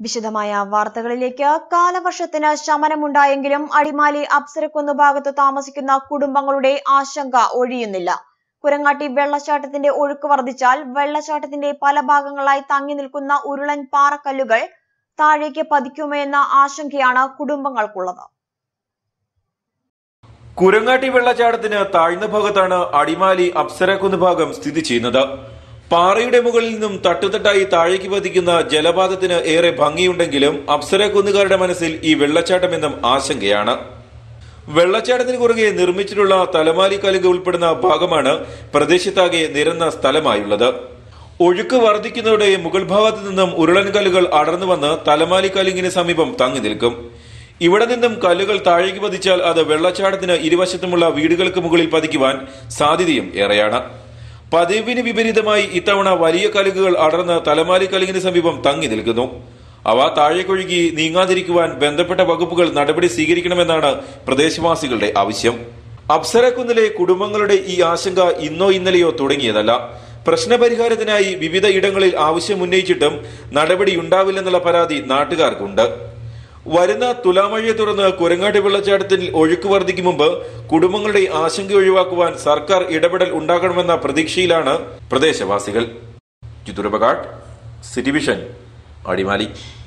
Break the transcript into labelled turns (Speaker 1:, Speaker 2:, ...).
Speaker 1: വിശദമായ വാർത്തകളിലേക്ക് കാലവർഷത്തിന് ശമനമുണ്ടായെങ്കിലും അടിമാലി അപ്സരക്കുന്ന് ഭാഗത്ത് താമസിക്കുന്ന കുടുംബങ്ങളുടെ ആശങ്ക ഒഴിയുന്നില്ല കുരങ്ങാട്ടി വെള്ളച്ചാട്ടത്തിന്റെ ഒഴുക്ക് വർദ്ധിച്ചാൽ വെള്ളച്ചാട്ടത്തിന്റെ പല ഭാഗങ്ങളായി തങ്ങി നിൽക്കുന്ന ഉരുളൻ പാറക്കല്ലുകൾ താഴേക്ക് പതിക്കുമോ എന്ന ആശങ്കയാണ് കുടുംബങ്ങൾക്കുള്ളത്
Speaker 2: കുരങ്ങാട്ടി വെള്ളച്ചാട്ടത്തിന് താഴ്ന്ന ഭാഗത്താണ് അടിമാലി അപ്സരക്കുന്ന് ഭാഗം സ്ഥിതി ചെയ്യുന്നത് പാറയുടെ മുകളിൽ നിന്നും തട്ടുതട്ടായി താഴേക്ക് പതിക്കുന്ന ജലപാതത്തിന് ഏറെ ഭംഗിയുണ്ടെങ്കിലും അപ്സരക്കുന്നുകാരുടെ മനസ്സിൽ ഈ വെള്ളച്ചാട്ടം എന്നും ആശങ്കയാണ് വെള്ളച്ചാട്ടത്തിന് കുറുകെ നിർമ്മിച്ചിട്ടുള്ള തലമാലി കലുക ഉൾപ്പെടുന്ന ഭാഗമാണ് പ്രദേശത്താകെ നിരന്ന സ്ഥലമായുള്ളത് ഒഴുക്ക് വർദ്ധിക്കുന്നതോടെ മുകൾ ഭാഗത്തു നിന്നും ഉരുളൻ കല്ലുകൾ അടർന്നു വന്ന് തലമാലി കലുങ്കിന് സമീപം തങ്ങി നിൽക്കും ഇവിടെ നിന്നും കല്ലുകൾ താഴേക്ക് പതിച്ചാൽ അത് വെള്ളച്ചാട്ടത്തിന് ഇരുവശത്തുമുള്ള വീടുകൾക്ക് മുകളിൽ പതിക്കുവാൻ സാധ്യതയും ഏറെയാണ് പതിവിന് വിപരീതമായി ഇത്തവണ വലിയ കലുകുകൾ അടർന്ന് തലമാലി കലുകിന് സമീപം തങ്ങി നിൽക്കുന്നു അവ താഴേക്കൊഴുകി നീങ്ങാതിരിക്കുവാൻ ബന്ധപ്പെട്ട വകുപ്പുകൾ നടപടി സ്വീകരിക്കണമെന്നാണ് പ്രദേശവാസികളുടെ ആവശ്യം അപ്സരക്കുന്നിലെ കുടുംബങ്ങളുടെ ഈ ആശങ്ക ഇന്നോ ഇന്നലെയോ തുടങ്ങിയതല്ല പ്രശ്നപരിഹാരത്തിനായി വിവിധ ഇടങ്ങളിൽ ആവശ്യമുന്നയിച്ചിട്ടും നടപടിയുണ്ടാവില്ലെന്നുള്ള പരാതി നാട്ടുകാർക്കുണ്ട് വരുന്ന തുലാമഴയെ തുടർന്ന് കുരങ്ങാട്ടി വെള്ളച്ചാട്ടത്തിൽ ഒഴുക്ക് വർദ്ധിക്കും മുമ്പ് കുടുംബങ്ങളുടെ ആശങ്ക ഒഴിവാക്കുവാൻ സർക്കാർ ഇടപെടൽ ഉണ്ടാകണമെന്ന പ്രതീക്ഷയിലാണ് പ്രദേശവാസികൾ ചിത്തുരപകാട്ട് സിറ്റി വിഷൻ അടിമാലി